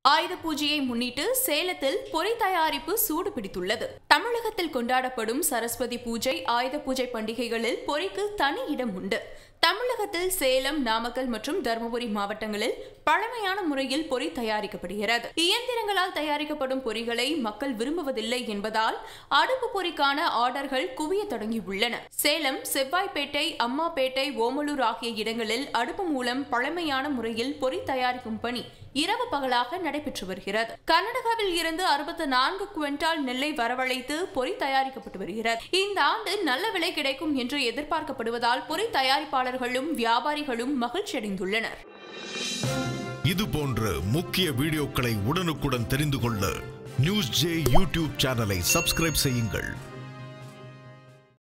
ஆயுத பூஜையை முன்னிட்டு சேலத்தில் பொறி தயாரிப்பு சூடு பிடித்துள்ளது தமிழகத்தில் கொண்டாடப்படும் சரஸ்வதி பூஜை ஆயுத பூஜை பண்டிகைகளில் பொறிக்கு தனி இடம் உண்டு தமிழகத்தில் சேலம் நாமக்கல் மற்றும் தருமபுரி மாவட்டங்களில் பழமையான முறையில் பொறி தயாரிக்கப்படுகிறது இயந்திரங்களால் தயாரிக்கப்படும் பொறிகளை மக்கள் விரும்புவதில்லை என்பதால் அடுப்பு பொறிக்கான ஆர்டர்கள் குவிய தொடங்கியுள்ளன சேலம் செவ்வாய்ப்பேட்டை அம்மாப்பேட்டை ஓமலூர் ஆகிய இடங்களில் அடுப்பு மூலம் பழமையான முறையில் பொறி தயாரிக்கும் பணி இரவு பகலாக நடைபெற்று வருகிறது கர்நாடகாவில் இருந்து அறுபத்தி நான்கு குவிண்டால் நெல்லை வரவழைத்து பொறி தயாரிக்கப்பட்டு வருகிறது இந்த ஆண்டு நல்ல விலை கிடைக்கும் என்று எதிர்பார்க்கப்படுவதால் பொறி தயாரிப்பாளர்களும் வியாபாரிகளும் மகிழ்ச்சி அடைந்துள்ளனர் இது போன்ற முக்கிய வீடியோக்களை உடனுக்குடன் தெரிந்து கொள்ள நியூஸ் ஜே யூடியூப் சேனலை சப்ஸ்கிரைப் செய்யுங்கள்